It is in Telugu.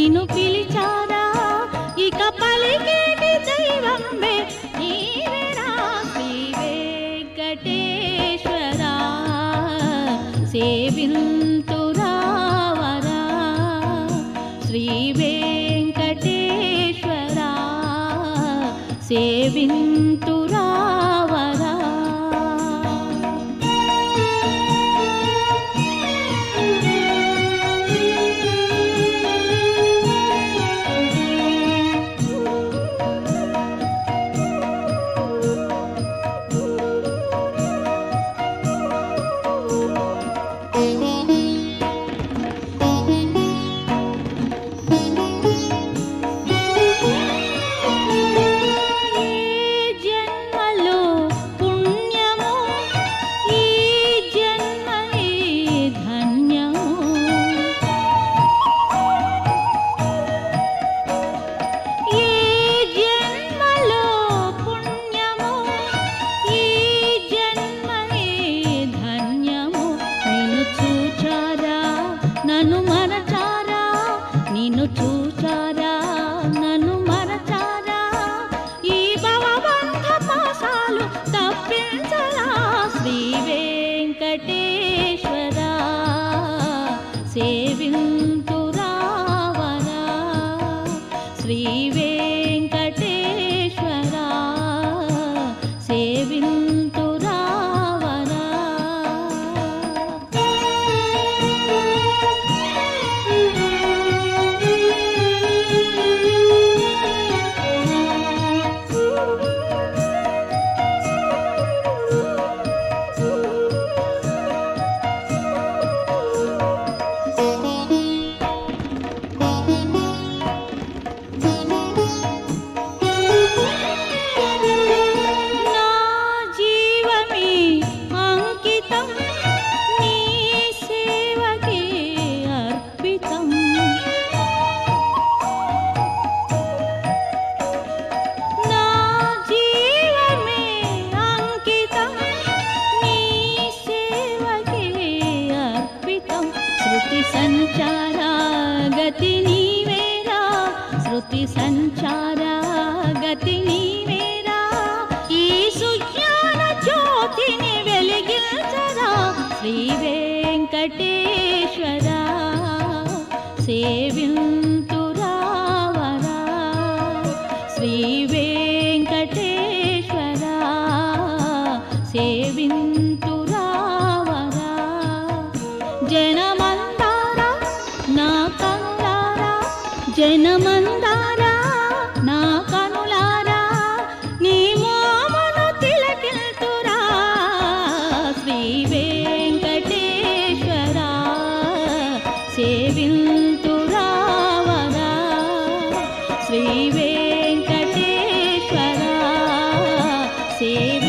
నిన్ను పిలిచారా ఇక పలికేటి దైవమే నీవేరా శ్రీ వెంకటేశ్వరా సేవింతురావరా శ్రీ వెంకటేశ్వరా సేవింతురావరా ఏ జన్మలో పుణ్యమో ఈ జన్మనే ధన్యమో ఏ జన్మలో పుణ్యమో ఈ జన్మనే ధన్యమో నిన్ను చూచారా నన్ను మరచారా నిన్ను చూచారా నన్ను మరచారా ఈ భవబంధ పాసాలు తప్పించరా శ్రీ వెంకటేశ్వరా సేవింతురావరా శ్రీ వెంకటేశ్వరా సేవింతురావరా నా జీవమే అంకితం నీ సేవకే అర్పితం నా జీవమే అంకితం నీ సేవకే అర్పితం శృతి సంచారా గతి నీవేరా శృతి సంచారా గతి నీవేరా ఈ సుజ్ఞాన జ్యోతిని వెలిగించరా శ్రీ వెంకటేశ్వరా సేవింతురావరా శ్రీ వెంకటేశ్వరా సేవింతురావరా జనమందారా నా కనులారా జనమందారా నా కనులారా నీ మోమను తిలకిల్తురా శ్రీ వెంకటేశ్వరా సేవింతురావరా శ్రీ వెంకటేశ్వరా సేవ